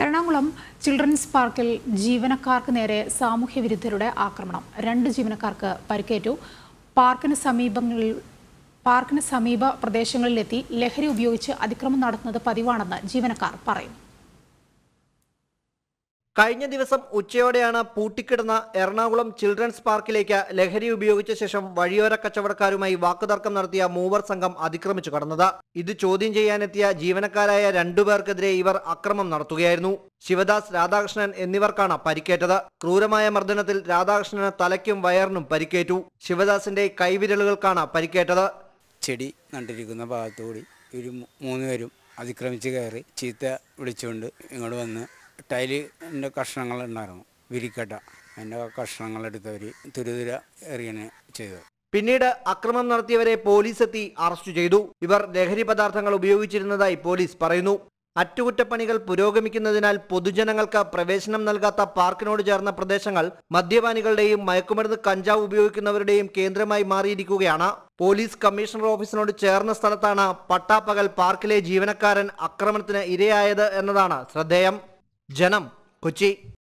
Ernakulam children's പാർക്കിൽ ജീവനക്കാർക്ക് നേരെ സാമൂഹ്യ വിരുദ്ധരുടെ ആക്രമണം രണ്ട് ജീവനക്കാർക്ക് പരിക്കേറ്റു പാർക്കിന് സമീപങ്ങളിൽ പാർക്കിന് സമീപ പ്രദേശങ്ങളിലെത്തി ലഹരി ഉപയോഗിച്ച് അതിക്രമം നടത്തുന്നത് പതിവാണെന്ന് ജീവനക്കാർ പറയുന്നു കഴിഞ്ഞ ദിവസം ഉച്ചയോടെയാണ് പൂട്ടിക്കിടന്ന എറണാകുളം ചിൽഡ്രൻസ് പാർക്കിലേക്ക് ലഹരി ഉപയോഗിച്ച ശേഷം വഴിയോര കച്ചവടക്കാരുമായി വാക്കുതർക്കം നടത്തിയ മൂവർ സംഘം അതിക്രമിച്ചു കടന്നത് ഇത് ചോദ്യം ചെയ്യാനെത്തിയ ജീവനക്കാരായ രണ്ടുപേർക്കെതിരെ ഇവർ അക്രമം നടത്തുകയായിരുന്നു ശിവദാസ് രാധാകൃഷ്ണൻ എന്നിവർക്കാണ് പരിക്കേറ്റത് ക്രൂരമായ മർദ്ദനത്തിൽ രാധാകൃഷ്ണന് തലയ്ക്കും വയറിനും പരിക്കേറ്റു ശിവദാസിന്റെ കൈവിരലുകൾക്കാണ് പരിക്കേറ്റത് ചെടി നട്ടിരിക്കുന്ന ഭാഗത്തുകൂടി ഒരു മൂ- മൂന്ന് പേരും അതിക്രമിച്ച് കയറി ചീത്ത വിളിച്ചുകൊണ്ട് ഇങ്ങോട്ട് വന്ന് ടൈലിൻ്റെ കഷ്ണങ്ങൾ ഉണ്ടായിരുന്നു വിരിക്കട്ട അതിൻ്റെ കഷ്ണങ്ങളെടുത്തവർ തുരുതുര എറിയനെ ചെയ്തത് പിന്നീട് അക്രമം നടത്തിയവരെ പോലീസ് എത്തി അറസ്റ്റ് ചെയ്തു ഇവർ ലഹരി പദാർത്ഥങ്ങൾ ഉപയോഗിച്ചിരുന്നതായി പോലീസ് പറയുന്നു അറ്റകുറ്റപ്പണികൾ പുരോഗമിക്കുന്നതിനാൽ പൊതുജനങ്ങൾക്ക് പ്രവേശനം നൽകാത്ത പാർക്കിനോട് ചേർന്ന പ്രദേശങ്ങൾ മദ്യപാനികളുടെയും മയക്കുമരുന്ന് കഞ്ചാവ് ഉപയോഗിക്കുന്നവരുടെയും കേന്ദ്രമായി മാറിയിരിക്കുകയാണ് പോലീസ് കമ്മീഷണർ ഓഫീസിനോട് ചേർന്ന സ്ഥലത്താണ് പട്ടാപ്പകൽ പാർക്കിലെ ജീവനക്കാരൻ ആക്രമണത്തിന് ഇരയായത് എന്നതാണ് ശ്രദ്ധേയം ജനം കൊച്ചി